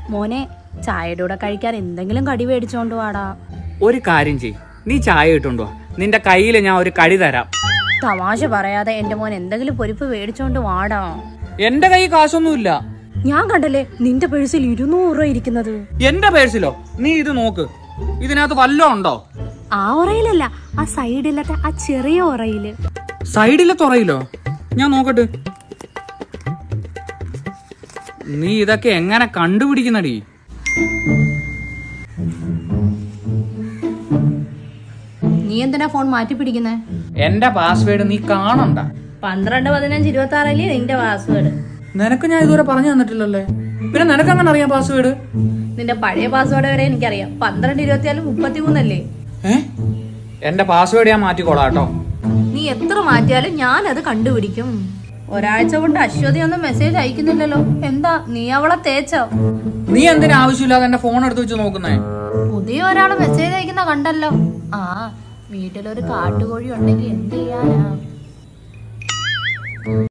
മോനെ ചായയുടെ കൂടെ കഴിക്കാൻ എന്തെങ്കിലും കടി മേടിച്ചോണ്ട് വാടാ ഒരു കാര്യം ചെയ് നീ ചായ ഇട്ടുണ്ടോ നിന്റെ കയ്യിൽ ഞാൻ ഒരു കടി തരാം തമാശ പറയാതെ എന്റെ മോൻ എന്തെങ്കിലും പൊരിപ്പ് മേടിച്ചോണ്ട് വാടാ എന്റെ കൈ കാശൊന്നുമില്ല ഞാൻ കണ്ടല്ലേ നിന്റെ പേഴ്സിൽ ഇരുന്നൂറ് രൂപ ഇരിക്കുന്നത് എന്റെ പേഴ്സിലോ നീ ഇത് നോക്ക് ഇതിനകത്ത് വല്ലോ ഉണ്ടോ ആ ഉറയിലല്ല ആ സൈഡിലത്തെ ആ ചെറിയ ഉറയില് സൈഡിലെ തുറയിലോ ഞാൻ നോക്കട്ടെ നീ ഇതൊക്കെ എങ്ങനെ കണ്ടുപിടിക്കുന്നടി നീ എന്തിനാ ഫോൺ മാറ്റി പിടിക്കുന്നേ എന്റെ പാസ്വേഡ് നീ കാണണ്ട പന്ത്രണ്ട് പതിനഞ്ച് ഇരുപത്തി ആറല്ലേ നിന്റെ പാസ്വേഡ് നിനക്ക് ഞാൻ ഇതുവരെ പറഞ്ഞു തന്നിട്ടില്ലല്ലേ പിന്നെ നിനക്ക് അങ്ങനെ അറിയാം പാസ്വേഡ് നിന്റെ പഴയ പാസ്വേഡ് വരെ എനിക്കറിയാം പന്ത്രണ്ട് ഇരുപത്തിനാല് മുപ്പത്തി മൂന്നല്ലേ ഏ എന്റെ പാസ്വേഡ് ഞാൻ മാറ്റിക്കോളാം കേട്ടോ നീ എത്ര മാറ്റിയാലും ഞാൻ അത് കണ്ടുപിടിക്കും ഒരാഴ്ച കൊണ്ട് അശ്വതി ഒന്നും മെസ്സേജ് അയക്കുന്നില്ലല്ലോ എന്താ നീ അവളെ തേച്ചോ നീ എന്തിനാ ആവശ്യമില്ലാതെ എന്റെ ഫോൺ എടുത്ത് വെച്ച് നോക്കുന്നേ പുതിയ ഒരാള് മെസ്സേജ് അയക്കുന്ന കണ്ടല്ലോ ആ വീട്ടിലൊരു കാട്ടുകോഴി ഉണ്ടെങ്കിൽ എന്ത് ചെയ്യാനാ